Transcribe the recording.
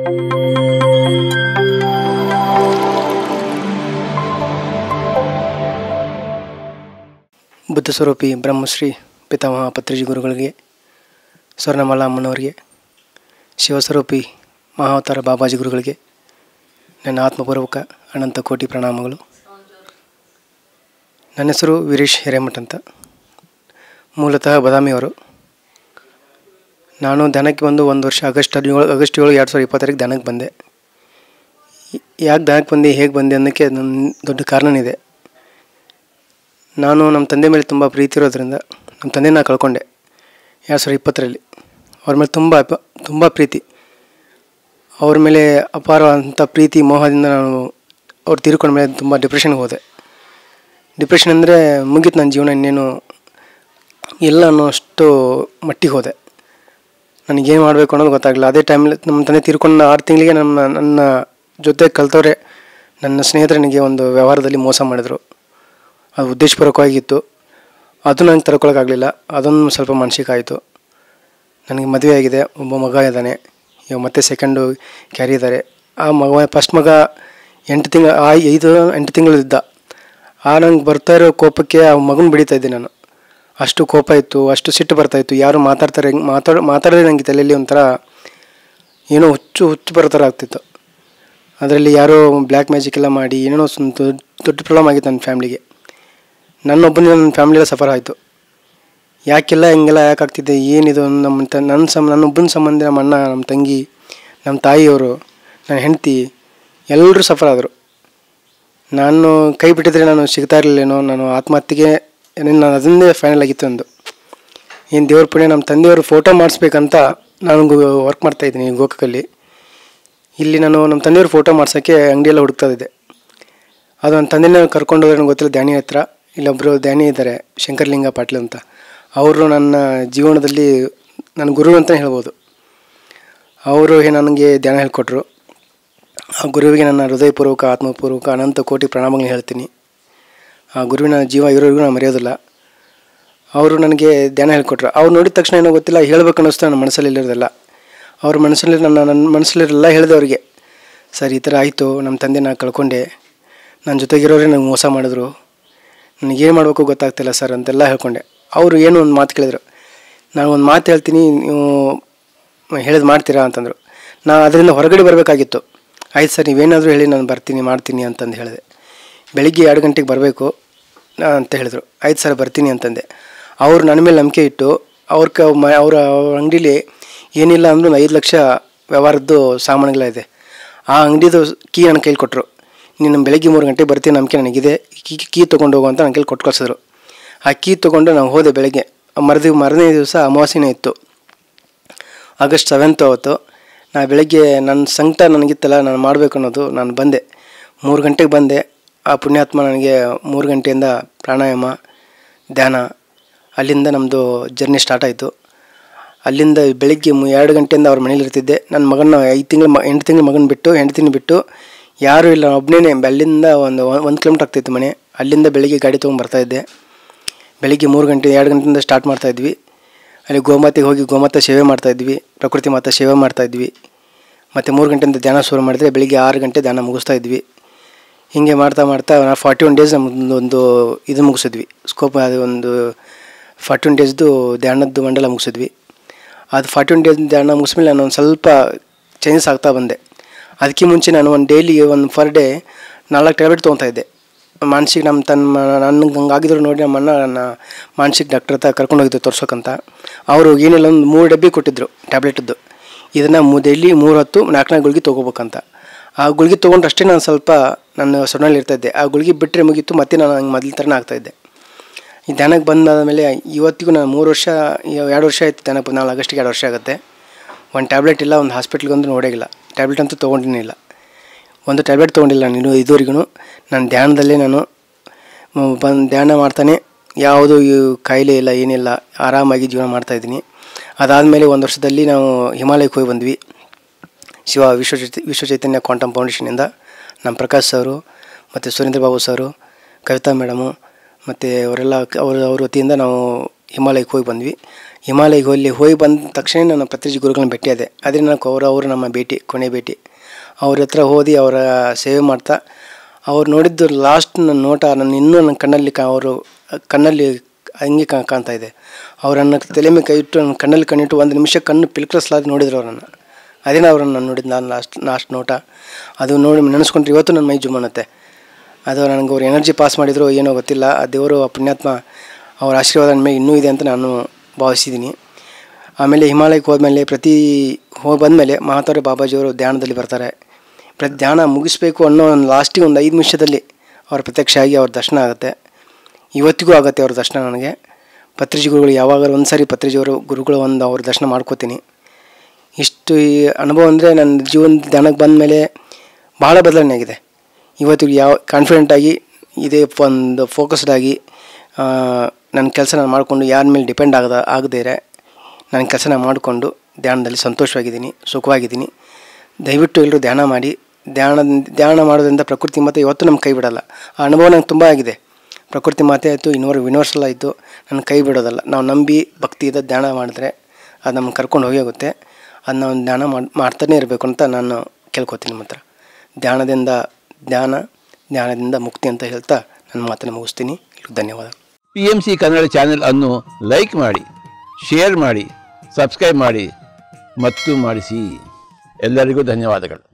ಬುದ್ಧ ಸ್ವರೂಪಿ ಬ್ರಹ್ಮಶ್ರೀ ಪಿತಾಮಹ ಪತ್ರಿಜಿ ಗುರುಗಳಿಗೆ ಸ್ವರ್ಣಮಾಲಾ ಅಮ್ಮನವರಿಗೆ ಶಿವಸ್ವರೂಪಿ ಮಹಾವತಾರ ಬಾಬಾಜಿ ಗುರುಗಳಿಗೆ ನನ್ನ ಆತ್ಮಪೂರ್ವಕ ಅನಂತ ಕೋಟಿ ಪ್ರಣಾಮಗಳು ನನ್ನ ಹೆಸರು ವೀರೇಶ್ ಹಿರೇಮಠ್ ಅಂತ ಮೂಲತಃ ಬದಾಮಿಯವರು ನಾನು ದನಕ್ಕೆ ಬಂದು ಒಂದು ವರ್ಷ ಆಗಸ್ಟ್ ಹದಿನೇಳು ಆಗಸ್ಟ್ ಏಳು ಎರಡು ಸಾವಿರದ ಇಪ್ಪತ್ತರಿಗೆ ದನಕ್ಕೆ ಬಂದೆ ಯಾಕೆ ದನಕ್ಕೆ ಬಂದೆ ಹೇಗೆ ಬಂದೆ ಅನ್ನೋಕ್ಕೆ ನನ್ನ ದೊಡ್ಡ ಕಾರಣನಿದೆ ನಾನು ನಮ್ಮ ತಂದೆ ಮೇಲೆ ತುಂಬ ಪ್ರೀತಿ ಇರೋದ್ರಿಂದ ನಮ್ಮ ತಂದೆನ ಕಳ್ಕೊಂಡೆ ಎರಡು ಸಾವಿರದ ಇಪ್ಪತ್ತರಲ್ಲಿ ಅವ್ರ ಮೇಲೆ ತುಂಬ ಅಪ- ತುಂಬ ಪ್ರೀತಿ ಅವ್ರ ಮೇಲೆ ಅಪಾರವಾದಂಥ ಪ್ರೀತಿ ಮೋಹದಿಂದ ನಾನು ಅವ್ರು ತೀರ್ಕೊಂಡ ಮೇಲೆ ತುಂಬ ಡಿಪ್ರೆಷನ್ಗೆ ಹೋದೆ ಡಿಪ್ರೆಷನ್ ಅಂದರೆ ಮುಗೀತು ನನ್ನ ಜೀವನ ಇನ್ನೇನು ಇಲ್ಲ ಅನ್ನೋಷ್ಟು ಮಟ್ಟಿಗೆ ಹೋದೆ ನನಗೇನು ಮಾಡಬೇಕು ಅನ್ನೋದು ಗೊತ್ತಾಗಲಿಲ್ಲ ಅದೇ ಟೈಮಲ್ಲಿ ನಮ್ಮ ತಂದೆ ತೀರ್ಕೊಂಡ ಆರು ತಿಂಗಳಿಗೆ ನಮ್ಮ ನನ್ನ ಜೊತೆ ಕಲ್ತವ್ರೆ ನನ್ನ ಸ್ನೇಹಿತರು ನನಗೆ ಒಂದು ವ್ಯವಹಾರದಲ್ಲಿ ಮೋಸ ಮಾಡಿದರು ಅದು ಉದ್ದೇಶಪೂರ್ವಕವಾಗಿತ್ತು ಅದು ನಂಗೆ ತಡ್ಕೊಳಕ್ಕಾಗಲಿಲ್ಲ ಅದೊಂದು ಸ್ವಲ್ಪ ಮಾನಸಿಕ ಆಯಿತು ನನಗೆ ಮದುವೆ ಆಗಿದೆ ಒಬ್ಬ ಮಗ ಇದ್ದಾನೆ ಇವಾಗ ಮತ್ತೆ ಸೆಕೆಂಡು ಕ್ಯಾರಿ ಇದ್ದಾರೆ ಆ ಮಗ ಫಸ್ಟ್ ಮಗ ಎಂಟು ತಿಂಗಳು ಆ ಐದು ಎಂಟು ತಿಂಗಳು ಇದ್ದ ಆ ನಂಗೆ ಬರ್ತಾ ಇರೋ ಕೋಪಕ್ಕೆ ಆ ಮಗನ ಬಿಡಿತಾ ಇದ್ದೆ ನಾನು ಅಷ್ಟು ಕೋಪ ಇತ್ತು ಅಷ್ಟು ಸಿಟ್ಟು ಬರ್ತಾಯಿತ್ತು ಯಾರು ಮಾತಾಡ್ತಾರೆ ಹೆಂಗೆ ಮಾತಾಡ ಮಾತಾಡೋದೇ ನನಗೆ ತಲೆಯಲ್ಲಿ ಒಂಥರ ಏನೋ ಹುಚ್ಚು ಹುಚ್ಚು ಬರೋ ಥರ ಆಗ್ತಿತ್ತು ಅದರಲ್ಲಿ ಯಾರೋ ಬ್ಲ್ಯಾಕ್ ಮ್ಯಾಜಿಕ್ ಎಲ್ಲ ಮಾಡಿ ಏನೇನೋ ಒಂದು ದೊಡ್ಡ ದೊಡ್ಡ ಪ್ರಾಬ್ಲಮ್ ಆಗಿತ್ತು ನನ್ನ ಫ್ಯಾಮ್ಲಿಗೆ ನನ್ನೊಬ್ಬನಿಂದ ನನ್ನ ಫ್ಯಾಮ್ಲಿ ಎಲ್ಲ ಸಫರ್ ಆಯಿತು ಯಾಕೆಲ್ಲ ಹಿಂಗೆಲ್ಲ ಯಾಕೆ ಆಗ್ತಿದೆ ಏನಿದು ನಮ್ಮ ತ ನನ್ನ ಸಮ ನನ್ನೊಬ್ಬನ ಸಂಬಂಧ ನಮ್ಮ ಅಣ್ಣ ನಮ್ಮ ತಂಗಿ ನಮ್ಮ ತಾಯಿಯವರು ನನ್ನ ಹೆಂಡತಿ ಎಲ್ಲರೂ ಸಫರ್ ಆದರು ನಾನು ಕೈ ಬಿಟ್ಟಿದ್ರೆ ನಾನು ಸಿಗ್ತಾ ಇರಲಿಲ್ಲೇನೋ ನಾನು ಆತ್ಮಹತ್ಯೆಗೆ ಏನೇನು ನಾನು ಅದನ್ನೇ ಫೈನಲ್ ಆಗಿತ್ತು ಒಂದು ಏನು ದೇವ್ರ ಪುಣ್ಯ ನಮ್ಮ ತಂದೆಯವರು ಫೋಟೋ ಮಾಡಿಸ್ಬೇಕಂತ ನಾನು ವರ್ಕ್ ಮಾಡ್ತಾಯಿದ್ದೀನಿ ಗೋಕಕಲ್ಲಿ ಇಲ್ಲಿ ನಾನು ನಮ್ಮ ತಂದೆಯವ್ರ ಫೋಟೋ ಮಾಡ್ಸೋಕ್ಕೆ ಅಂಗಡಿಯೆಲ್ಲ ಹುಡುಕ್ತಾ ಇದ್ದೆ ಅದು ನನ್ನ ತಂದೆನೇ ಕರ್ಕೊಂಡು ಹೋದ್ರೆ ನನಗೆ ಗೊತ್ತಿಲ್ಲ ಡ್ಯಾನಿ ಹತ್ರ ಇಲ್ಲೊಬ್ಬರು ಡ್ಯಾನಿ ಇದ್ದಾರೆ ಶಂಕರಲಿಂಗ ಪಾಟೀಲ್ ಅಂತ ಅವರು ನನ್ನ ಜೀವನದಲ್ಲಿ ನನ್ನ ಗುರು ಅಂತಲೇ ಹೇಳ್ಬೋದು ಅವರು ನನಗೆ ಧ್ಯಾನ ಹೇಳ್ಕೊಟ್ರು ಆ ಗುರುವಿಗೆ ನನ್ನ ಹೃದಯಪೂರ್ವಕ ಆತ್ಮಪೂರ್ವಕ ಅನಂತ ಕೋಟಿ ಪ್ರಣಾಮಗಳನ್ನ ಹೇಳ್ತೀನಿ ಆ ಗುರುವಿನ ಜೀವ ಇರೋರಿಗೂ ನಾನು ಮರೆಯೋದಿಲ್ಲ ಅವರು ನನಗೆ ಧ್ಯಾನ ಹೇಳ್ಕೊಟ್ರು ಅವ್ರು ನೋಡಿದ ತಕ್ಷಣ ಏನೋ ಗೊತ್ತಿಲ್ಲ ಹೇಳ್ಬೇಕು ಅನ್ನಿಸ್ತು ನನ್ನ ಮನಸ್ಸಲ್ಲಿ ಇರೋದೆಲ್ಲ ಅವ್ರ ಮನಸ್ಸಲ್ಲಿ ನನ್ನ ನನ್ನ ಮನಸ್ಸಲ್ಲಿರಲ್ಲ ಹೇಳಿದೆ ಅವರಿಗೆ ಸರ್ ಈ ಥರ ಆಯಿತು ನಮ್ಮ ತಂದೆ ನಾನು ಕಳ್ಕೊಂಡೆ ನನ್ನ ಜೊತೆಗಿರೋರೇ ನಂಗೆ ಮೋಸ ಮಾಡಿದ್ರು ನನಗೇನು ಮಾಡಬೇಕು ಗೊತ್ತಾಗ್ತಿಲ್ಲ ಸರ್ ಅಂತೆಲ್ಲ ಹೇಳ್ಕೊಂಡೆ ಅವರು ಏನು ಒಂದು ಮಾತು ಕೇಳಿದ್ರು ನಾನು ಒಂದು ಮಾತು ಹೇಳ್ತೀನಿ ನೀವು ಹೇಳಿದ್ ಮಾಡ್ತೀರಾ ಅಂತಂದರು ನಾನು ಅದರಿಂದ ಹೊರಗಡೆ ಬರಬೇಕಾಗಿತ್ತು ಆಯ್ತು ಸರ್ ನೀವೇನಾದರೂ ಹೇಳಿ ನಾನು ಬರ್ತೀನಿ ಮಾಡ್ತೀನಿ ಅಂತಂದು ಹೇಳಿದೆ ಬೆಳಿಗ್ಗೆ ಎರಡು ಗಂಟೆಗೆ ಬರಬೇಕು ಅಂತ ಹೇಳಿದ್ರು ಆಯ್ತು ಸರ್ ಬರ್ತೀನಿ ಅಂತಂದೆ ಅವ್ರು ನನ್ನ ಮೇಲೆ ನಂಬಿಕೆ ಇಟ್ಟು ಅವ್ರ ಕ ಮ ಅವರ ಅಂಗಡೀಲಿ ಏನಿಲ್ಲ ಅಂದರೂ ಒಂದು ಐದು ಲಕ್ಷ ವ್ಯವಹಾರದ್ದು ಸಾಮಾನುಗಳಿದೆ ಆ ಅಂಗಡಿದು ಕೀ ನನ್ನ ಕೈಲಿ ಕೊಟ್ಟರು ನೀನು ಬೆಳಗ್ಗೆ ಮೂರು ಗಂಟೆಗೆ ಬರ್ತೀನಿ ನಂಬಿಕೆ ನನಗಿದೆ ಕೀ ಕೀ ತೊಗೊಂಡು ಹೋಗು ಅಂತ ನನ್ನ ಕೈಲಿ ಕೊಟ್ಟು ಕಳಿಸಿದ್ರು ಆ ಕೀ ತೊಗೊಂಡು ನಾನು ಹೋದೆ ಬೆಳಗ್ಗೆ ಮರದಿ ಮಾರನೇ ದಿವಸ ಅಮಾವಾಸ್ಯೆನೇ ಇತ್ತು ಆಗಸ್ಟ್ ಸೆವೆಂತ್ ಅವತ್ತು ನಾ ಬೆಳಗ್ಗೆ ನನ್ನ ಸಂಕಟ ನನಗಿತ್ತಲ್ಲ ನಾನು ಮಾಡಬೇಕು ಅನ್ನೋದು ನಾನು ಬಂದೆ ಮೂರು ಗಂಟೆಗೆ ಬಂದೆ ಆ ಪುಣ್ಯಾತ್ಮ ನನಗೆ ಮೂರು ಗಂಟೆಯಿಂದ ಪ್ರಾಣಾಯಾಮ ಧ್ಯಾನ ಅಲ್ಲಿಂದ ನಮ್ಮದು ಜರ್ನಿ ಸ್ಟಾರ್ಟ್ ಆಯಿತು ಅಲ್ಲಿಂದ ಬೆಳಿಗ್ಗೆ ಮು- ಎರಡು ಗಂಟೆಯಿಂದ ಅವ್ರ ಮನೇಲಿ ಇರ್ತಿದ್ದೆ ನನ್ನ ಮಗನ ಐದು ತಿಂಗಳು ಮ ಎಂಟು ತಿಂಗಳು ಮಗನ ಬಿಟ್ಟು ಹೆಂಡ್ತಿನ ಬಿಟ್ಟು ಯಾರೂ ಇಲ್ಲ ಒಬ್ಬನೇ ಅಲ್ಲಿಂದ ಒಂದು ಒಂದು ಕಿಲೋಮೀಟ್ರ್ ಆಗ್ತಿತ್ತು ಮನೆ ಅಲ್ಲಿಂದ ಬೆಳಿಗ್ಗೆ ಗಾಡಿ ತೊಗೊಂಡು ಬರ್ತಾಯಿದ್ದೆ ಬೆಳಿಗ್ಗೆ ಮೂರು ಗಂಟೆ ಎರಡು ಗಂಟೆಯಿಂದ ಸ್ಟಾರ್ಟ್ ಮಾಡ್ತಾಯಿದ್ವಿ ಅಲ್ಲಿ ಗೋಮಾತೆಗೆ ಹೋಗಿ ಗೋಮಾತೆ ಸೇವೆ ಮಾಡ್ತಾಯಿದ್ವಿ ಪ್ರಕೃತಿ ಮಾತಾ ಸೇವೆ ಮಾಡ್ತಾಯಿದ್ವಿ ಮತ್ತು ಮೂರು ಗಂಟೆಯಿಂದ ಧ್ಯಾನ ಶುರು ಮಾಡಿದ್ರೆ ಬೆಳಿಗ್ಗೆ ಆರು ಗಂಟೆ ಧ್ಯಾನ ಮುಗಿಸ್ತಾ ಇದ್ವಿ ಹೀಗೆ ಮಾಡ್ತಾ ಮಾಡ್ತಾ ನಾವು ಫಾರ್ಟಿ ಒನ್ ಡೇಸ್ ನಮ್ಮದು ಒಂದು ಇದು ಮುಗಿಸಿದ್ವಿ ಸ್ಕೋಪ್ ಅದು ಒಂದು ಫಾರ್ಟಿ ಒನ್ ಡೇಸ್ದು ಧ್ಯಾನದ್ದು ಮಂಡಲ ಮುಗಿಸಿದ್ವಿ ಅದು ಫಾರ್ಟಿ ಒನ್ ಡೇಸ್ ಧ್ಯಾನ ಮುಗಿಸ್ಮೇಲೆ ನಾನು ಒಂದು ಸ್ವಲ್ಪ ಚೇಂಜಸ್ ಆಗ್ತಾ ಬಂದೆ ಅದಕ್ಕೆ ಮುಂಚೆ ನಾನು ಒಂದು ಡೈಲಿ ಒಂದು ಪರ್ ಡೇ ನಾಲ್ಕು ಟ್ಯಾಬ್ಲೆಟ್ ತೊಗೊತಾ ಇದ್ದೆ ಮಾನಸಿಕ ನಮ್ಮ ತನ್ನ ನನಗೆ ಹಂಗಾಗಿದ್ರು ನೋಡಿ ನಮ್ಮ ಅಣ್ಣ ನನ್ನ ಮಾನಸಿಕ ಡಾಕ್ಟರ್ ಹತ್ರ ಕರ್ಕೊಂಡು ಹೋಗಿದ್ದು ತೋರ್ಸೋಕ್ಕಂತ ಅವರು ಏನಿಲ್ಲ ಒಂದು ಮೂರು ಡಬ್ಬಿ ಕೊಟ್ಟಿದ್ದರು ಟ್ಯಾಬ್ಲೆಟದ್ದು ಇದನ್ನು ಮೂ ಡೈಲಿ ಮೂರು ಹೊತ್ತು ನಾಲ್ಕು ನಾಲ್ಕು ಗುಳಿಗೆ ತೊಗೋಬೇಕಂತ ಆ ಗುಳಿಗೆ ತೊಗೊಂಡ್ರೆ ಅಷ್ಟೇ ನಾನು ಸ್ವಲ್ಪ ನನ್ನ ಸೊನ್ನಲ್ಲಿ ಇರ್ತಾಯಿದ್ದೆ ಆ ಗುಳಿಗೆ ಬಿಟ್ಟರೆ ಮುಗೀತು ಮತ್ತೆ ನಾನು ಹಂಗೆ ಮೊದಲ ಥರನೇ ಆಗ್ತಾಯಿದ್ದೆ ಈ ಧ್ಯಾನಕ್ಕೆ ಬಂದಾದಮೇಲೆ ಇವತ್ತಿಗೂ ನಾನು ಮೂರು ವರ್ಷ ಇವ- ಎರಡು ವರ್ಷ ಆಯ್ತು ಧ್ಯಾನಕ್ಕೆ ಬಂದು ನಾಳೆ ಆಗಸ್ಟಿಗೆ ಎರಡು ವರ್ಷ ಆಗುತ್ತೆ ಒಂದು ಟ್ಯಾಬ್ಲೆಟ್ ಇಲ್ಲ ಒಂದು ಹಾಸ್ಪಿಟ್ಲಿಗೆ ಒಂದು ನೋಡೋಗಿಲ್ಲ ಟ್ಯಾಬ್ಲೆಟ್ ಅಂತೂ ತೊಗೊಂಡಿನೇ ಇಲ್ಲ ಒಂದು ಟ್ಯಾಬ್ಲೆಟ್ ತೊಗೊಂಡಿಲ್ಲ ನಾನು ಇದುವರೆಗೂ ನಾನು ಧ್ಯಾನದಲ್ಲೇ ನಾನು ಬಂದು ಧ್ಯಾನ ಮಾಡ್ತಾನೆ ಯಾವುದು ಈ ಕಾಯಿಲೆ ಇಲ್ಲ ಏನಿಲ್ಲ ಆರಾಮಾಗಿ ಜೀವನ ಮಾಡ್ತಾಯಿದ್ದೀನಿ ಅದಾದಮೇಲೆ ಒಂದು ವರ್ಷದಲ್ಲಿ ನಾವು ಹಿಮಾಲಯಕ್ಕೆ ಹೋಗಿ ಬಂದ್ವಿ ಶಿವ ವಿಶ್ವ ಚೈತ- ವಿಶ್ವ ಚೈತನ್ಯ ಕ್ವಾಂಟಮ್ ಫೌಂಡೇಶನಿಂದ ನಮ್ಮ ಪ್ರಕಾಶ್ ಸರು ಮತ್ತು ಸುರೇಂದ್ರ ಬಾಬು ಸರು ಕವಿತಾ ಮೇಡಮು ಮತ್ತು ಅವರೆಲ್ಲ ಅವ್ರ ಅವ್ರ ವತಿಯಿಂದ ನಾವು ಹಿಮಾಲಯಕ್ಕೆ ಹೋಗಿ ಬಂದ್ವಿ ಹಿಮಾಲಯಕ್ಕೆ ಹೋಗಿ ಹೋಗಿ ಬಂದ ತಕ್ಷಣ ನನ್ನ ಪತ್ರಿಜಿ ಗುರುಗಳನ್ನ ಭೇಟಿಯಾದೆ ಅದೇ ನನಗೆ ಅವರು ಅವರು ನಮ್ಮ ಭೇಟಿ ಕೊನೆ ಭೇಟಿ ಅವ್ರ ಹತ್ರ ಹೋದಿ ಅವರ ಸೇವೆ ಮಾಡ್ತಾ ಅವ್ರು ನೋಡಿದ್ದು ಲಾಸ್ಟ್ ನನ್ನ ನೋಟ ನನ್ನ ಇನ್ನೂ ನನ್ನ ಕಣ್ಣಲ್ಲಿ ಕಾ ಅವರು ಕಣ್ಣಲ್ಲಿ ಹಂಗೆ ಕಾ ಕಾಣ್ತಾ ಇದೆ ಅವರನ್ನು ತಲೆ ಮೇಲೆ ಕೈ ಇಟ್ಟು ನನ್ನ ಕಣ್ಣಲ್ಲಿ ಕಣ್ಣಿಟ್ಟು ಒಂದು ನಿಮಿಷ ಕಣ್ಣು ಪಿಲ್ಕರಿಸಲಾದ ನೋಡಿದ್ರು ಅವರನ್ನು ಅದೇನ ಅವ್ರನ್ನ ನಾನು ನೋಡಿದ್ದು ನಾನು ಲಾಸ್ಟ್ ಲಾಸ್ಟ್ ನೋಟ ಅದು ನೋಡಿ ನೆನೆಸ್ಕೊಂಡ್ರೆ ಇವತ್ತು ನನ್ನ ಮೈ ಜುಮ್ಮನತ್ತೆ ಅದು ನನಗೆ ಅವ್ರು ಎನರ್ಜಿ ಪಾಸ್ ಮಾಡಿದ್ರು ಏನೋ ಗೊತ್ತಿಲ್ಲ ಆ ದೇವರು ಆ ಪುಣ್ಯಾತ್ಮ ಅವ್ರ ಆಶೀರ್ವಾದ ನನ್ನ ಮೇಲೆ ಇನ್ನೂ ಇದೆ ಅಂತ ನಾನು ಭಾವಿಸಿದ್ದೀನಿ ಆಮೇಲೆ ಹಿಮಾಲಯಕ್ಕೆ ಹೋದ್ಮೇಲೆ ಪ್ರತಿ ಹೋಗಿ ಬಂದಮೇಲೆ ಮಹಾತವ್ರ ಬಾಬಾಜಿಯವರು ಧ್ಯಾನದಲ್ಲಿ ಬರ್ತಾರೆ ಪ್ರತಿ ಧ್ಯಾನ ಮುಗಿಸ್ಬೇಕು ಅನ್ನೋ ಒಂದು ಲಾಸ್ಟಿಗೆ ಒಂದು ಐದು ನಿಮಿಷದಲ್ಲಿ ಅವ್ರ ಪ್ರತ್ಯಕ್ಷ ಆಗಿ ಅವ್ರ ದರ್ಶನ ಆಗುತ್ತೆ ಇವತ್ತಿಗೂ ಆಗುತ್ತೆ ಅವ್ರ ದರ್ಶನ ನನಗೆ ಪತ್ರಿಜಿ ಗುರುಗಳು ಯಾವಾಗಾರು ಒಂದು ಸಾರಿ ಪತ್ರಿಜಿಯವರು ಗುರುಗಳು ಒಂದು ಅವ್ರ ದರ್ಶನ ಮಾಡ್ಕೋತೀನಿ ಇಷ್ಟು ಈ ಅನುಭವ ಅಂದರೆ ನನ್ನ ಜೀವನ ಧ್ಯಾನಕ್ಕೆ ಬಂದ ಮೇಲೆ ಭಾಳ ಬದಲಾವಣೆ ಆಗಿದೆ ಇವತ್ತಿಗೆ ಯಾವ ಕಾನ್ಫಿಡೆಂಟಾಗಿ ಇದೇ ಒಂದು ಫೋಕಸ್ಡ್ ಆಗಿ ನನ್ನ ಕೆಲಸ ನಾನು ಮಾಡಿಕೊಂಡು ಯಾರ ಮೇಲೆ ಡಿಪೆಂಡ್ ಆಗದ ಆಗದೇ ಇರೆ ನನ್ನ ಕೆಲಸನ ಮಾಡಿಕೊಂಡು ಧ್ಯಾನದಲ್ಲಿ ಸಂತೋಷವಾಗಿದ್ದೀನಿ ಸುಖವಾಗಿದ್ದೀನಿ ದಯವಿಟ್ಟು ಎಲ್ಲರೂ ಧ್ಯಾನ ಮಾಡಿ ಧ್ಯಾನ ಧ್ಯಾನ ಮಾಡೋದ್ರಿಂದ ಪ್ರಕೃತಿ ಮಾತೆ ಇವತ್ತು ನಮ್ಮ ಕೈ ಬಿಡಲ್ಲ ಆ ಅನುಭವ ನಂಗೆ ತುಂಬ ಆಗಿದೆ ಪ್ರಕೃತಿ ಮಾತೆ ಆಯಿತು ಇನ್ನೂರು ಯೂನಿವರ್ಸಲ್ ಆಯಿತು ನನ್ನ ಕೈ ಬಿಡೋದಲ್ಲ ನಾವು ನಂಬಿ ಭಕ್ತಿಯಿಂದ ಧ್ಯಾನ ಮಾಡಿದ್ರೆ ಅದು ನಮ್ಗೆ ಕರ್ಕೊಂಡು ಹೋಗಿ ಹೋಗುತ್ತೆ ಅದು ನಾವು ಧ್ಯಾನ ಮಾಡಿ ಮಾಡ್ತಾನೆ ಇರಬೇಕು ಅಂತ ನಾನು ಕೇಳ್ಕೊತೀನಿ ನಿಮ್ಮ ಹತ್ರ ಧ್ಯಾನದಿಂದ ಧ್ಯಾನ ಧ್ಯಾನದಿಂದ ಮುಕ್ತಿ ಅಂತ ಹೇಳ್ತಾ ನನ್ನ ಮಾತನ್ನು ಮುಗಿಸ್ತೀನಿ ಧನ್ಯವಾದ P M C Kannada channel ಅನ್ನು ಲೈಕ್ ಮಾಡಿ ಶೇರ್ ಮಾಡಿ ಸಬ್ಸ್ಕ್ರೈಬ್ ಮಾಡಿ ಮತ್ತು ಮಾಡಿಸಿ ಎಲ್ಲರಿಗೂ ಧನ್ಯವಾದಗಳು